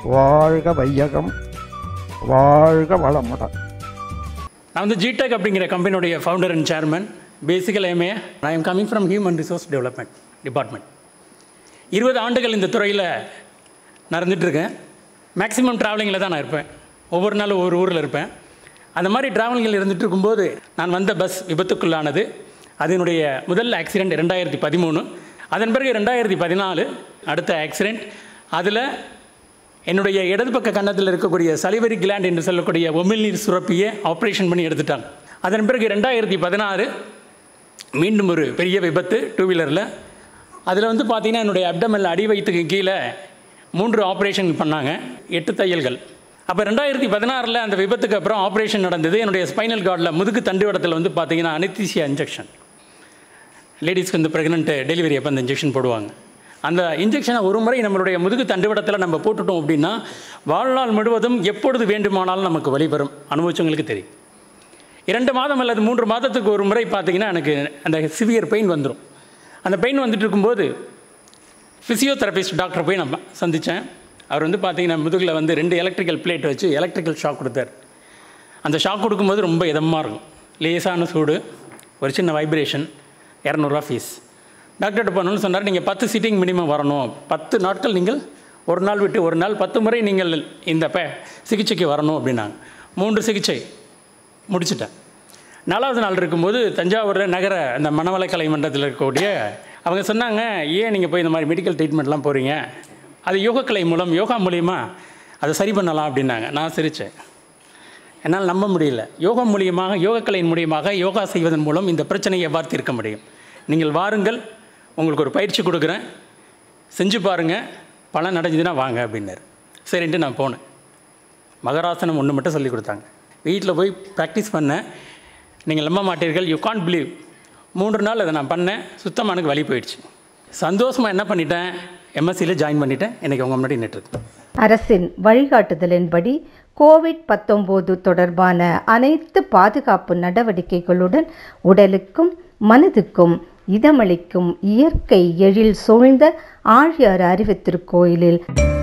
வாழ்க வையகம் வாழ்க வளமுடன் நான் வந்து ஜிடெக் அப்படிங்கிற கம்பெனியுடைய founder and chairman basically MA I am coming from human resource development department இருபது ஆண்டுகள் இந்த துறையில் நடந்துகிட்ருக்கேன் மேக்ஸிமம் ட்ராவலிங்கில் தான் நான் இருப்பேன் ஒவ்வொரு நாளும் ஒவ்வொரு ஊரில் இருப்பேன் அந்த மாதிரி ட்ராவலிங்கில் இருந்துட்டு இருக்கும்போது நான் வந்த பஸ் விபத்துக்குள்ளானது அதனுடைய முதல் ஆக்சிடெண்ட் ரெண்டாயிரத்தி பதிமூணு அதன் பிறகு ரெண்டாயிரத்தி பதினாலு அடுத்த ஆக்சிடெண்ட் அதில் என்னுடைய இடது பக்க கன்னத்தில் இருக்கக்கூடிய சலிவரி கிளாண்ட் என்று சொல்லக்கூடிய உமிழ்நீர் சுரப்பியை ஆப்ரேஷன் பண்ணி எடுத்துட்டாங்க அதன் பிறகு ரெண்டாயிரத்தி பதினாறு மீண்டும் ஒரு பெரிய விபத்து டூ வீலரில் அதில் வந்து பார்த்திங்கன்னா என்னுடைய அப்டமல் அடி வயிற்றுக்கு கீழே மூன்று ஆப்ரேஷன் பண்ணாங்க எட்டு தையல்கள் அப்போ ரெண்டாயிரத்தி பதினாறில் அந்த விபத்துக்கு அப்புறம் ஆப்ரேஷன் நடந்தது என்னுடைய ஸ்பைனல் கார்டில் முதுகு தண்டுவடத்தில் வந்து பார்த்திங்கன்னா அனித்தீசியா இன்ஜெக்ஷன் லேடிஸ்க்கு வந்து ப்ரெக்னென்ட் டெலிவரி அப்போ அந்த இன்ஜெக்ஷன் போடுவாங்க அந்த இன்ஜெக்ஷனை ஒரு முறை நம்மளுடைய முதுகு தண்டுவடத்தில் நம்ம போட்டுட்டோம் அப்படின்னா வாழ்நாள் முழுவதும் எப்பொழுது வேண்டுமானாலும் நமக்கு வழி வரும் அனுபவிச்சவங்களுக்கு தெரியும் இரண்டு மாதம் அல்லது மூன்று மாதத்துக்கு ஒரு முறை பார்த்தீங்கன்னா எனக்கு அந்த சிவியர் பெயின் வந்துடும் அந்த பெயின் வந்துட்டு இருக்கும்போது ஃபிசியோதெரபிஸ்ட் டாக்டர் போய் நான் சந்தித்தேன் அவர் வந்து பார்த்தீங்கன்னா முதுகில் வந்து ரெண்டு எலக்ட்ரிக்கல் பிளேட் வச்சு எலக்ட்ரிக்கல் ஷாக் கொடுத்தார் அந்த ஷாக் கொடுக்கும்போது ரொம்ப இதமாக இருக்கும் லேசான சூடு ஒரு சின்ன வைப்ரேஷன் இரநூறுவா ஃபீஸ் டாக்டர்கிட்ட போனோன்னு சொன்னார் நீங்கள் பத்து சீட்டிங் மினிமம் வரணும் பத்து நாட்கள் நீங்கள் ஒரு நாள் விட்டு ஒரு நாள் பத்து முறை நீங்கள் இந்த ப சிகிச்சைக்கு வரணும் அப்படின்னாங்க மூன்று சிகிச்சை முடிச்சிட்டேன் நாலாவது நாள் இருக்கும்போது தஞ்சாவூரில் நகர அந்த மனவளக்கலை மன்றத்தில் இருக்கக்கூடிய அவங்க சொன்னாங்க ஏன் நீங்கள் போய் இந்த மாதிரி மெடிக்கல் ட்ரீட்மெண்ட்லாம் போகிறீங்க அது யோகக்கலை மூலம் யோகா மூலியமாக அதை சரி பண்ணலாம் அப்படின்னாங்க நான் சிரித்தேன் என்னால் நம்ப முடியல யோகா மூலியமாக யோகக்கலையின் மூலியமாக யோகா செய்வதன் மூலம் இந்த பிரச்சனையை எவ்வாறு தீர்க்க முடியும் நீங்கள் வாருங்கள் உங்களுக்கு ஒரு பயிற்சி கொடுக்குறேன் செஞ்சு பாருங்கள் பலன் அடைஞ்சதுன்னா வாங்க அப்படின்னாரு சரின்ட்டு நான் போனேன் மகராசனம் ஒன்று மட்டும் சொல்லி கொடுத்தாங்க வீட்டில் போய் ப்ராக்டிஸ் பண்ணேன் நீங்கள் நம்ப மாட்டீர்கள் யூ கான்ட் பிலீவ் மூன்று நாள் அதை நான் பண்ணேன் சுத்தமாக எனக்கு வழி போயிடுச்சு சந்தோஷமாக என்ன பண்ணிட்டேன் எம்எஸ்சியில் ஜாயின் பண்ணிட்டேன் இன்றைக்கி உங்கள் முன்னாடி நின்றுருக்கு அரசின் வழிகாட்டுதலின்படி கோவிட் பத்தொன்பது தொடர்பான அனைத்து பாதுகாப்பு நடவடிக்கைகளுடன் உடலுக்கும் மனதுக்கும் இதமளிக்கும் இயற்கை எழில் சூழ்ந்த ஆழியார் அறிவு திருக்கோயிலில்